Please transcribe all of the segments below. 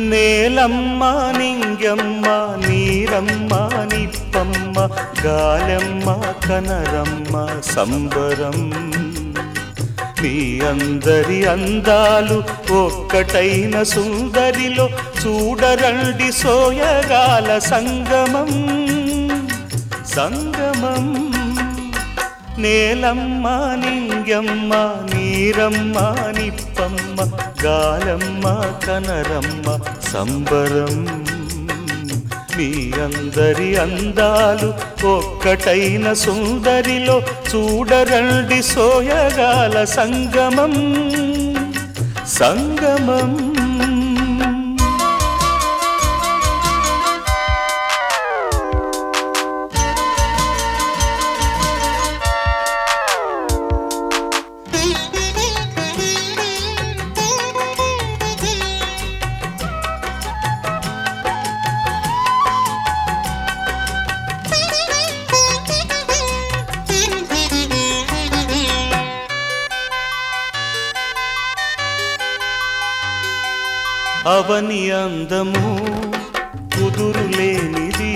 నేలమ్మ నింగమ్మ నీరమ్మ నిప్పమ్మ గాలమ్మ కనరమ్మ సంబరం మీ అందరి అందాలు ఒక్కటైన సుందరిలో చూడరండి సోయగాల సంగమం సంగమం నేలమ్మ నింగమ్మ నీరమ్మ నిప్పమ్మ గాలమ్మ కనరమ్మ సంబరం మీ అందరి అందాలు ఒక్కటైన సుందరిలో చూడరండి సోయగాల సంగమం సంగమం అవని అందము కుదురులేనిది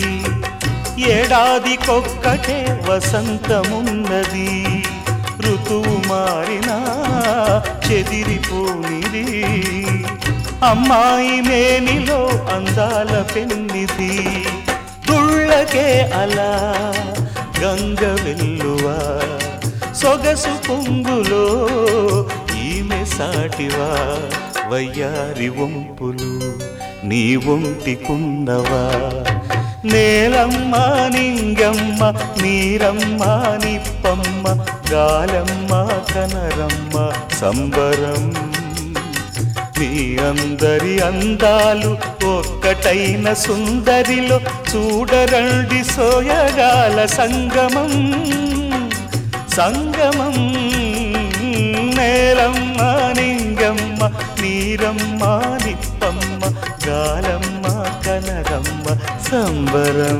ఏడాదికొక్కటే వసంతమున్నది ఋతువు మారినా చెదిరిపోనిది అమ్మాయి మేనిలో అందాల పెన్నిది దుళ్ళకే అలా గంగ వెల్లువా సొగసు పొంగులో ఈమె సాటివా వయ్యారి వంపులు నీ ఒంటికున్నవా నేలమ్మ నింగమ్మ నీరమ్మ నిప్పమ్మ గాలమ్మ కనరమ్మ సంబరం మీ అందరి అందాలు ఒక్కటైన సుందరిలో చూడరండి సోయగాల సంగమం సంగమం నేలమ్మ నింగమ్మ నీరమ్మ నిప్పమ్మ గాలమ్మ కనరమ్మ సంబరం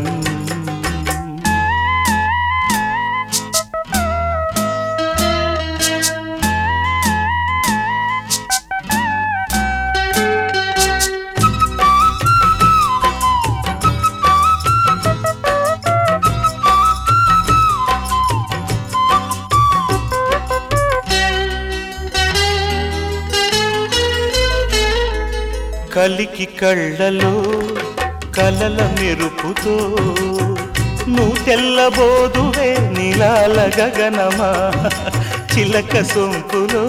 కలికి కళ్ళలో కలల మెరుపుతో నువ్వు తెల్లబోదువే నీలాల గగనమా చిలక సొంపులో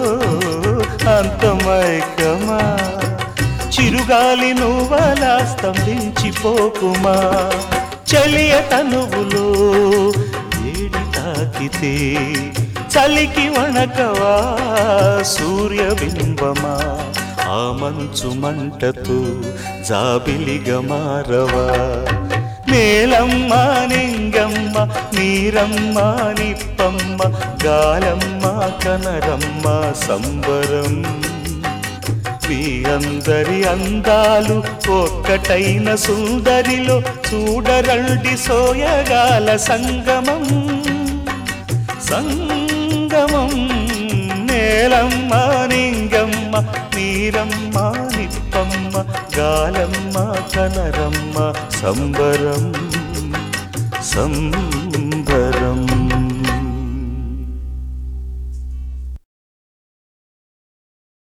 అంతమైకమా చిరుగాలి నువ్వలా స్తంభించిపోకుమా చలియ తనువులో వేడి తాకితే చలికి వణకవా సూర్యబింబమా ఆ మంచు మంటతో జాబిలిగా మారవా నేలమ్మ నింగమ్మ నీరమ్మ నిప్పమ్మ గాలమ్మ కనరమ్మ సంబరం మీ అందరి అందాలు ఒక్కటైన సుందరిలో చూడరండి సోయగాల సంగమం సంగమం నేలమ్మ నింగమ్మ నీరమ్మ నిప్పమ్మ గాలమ్మ కనరమ్మ సంబరం సంబరం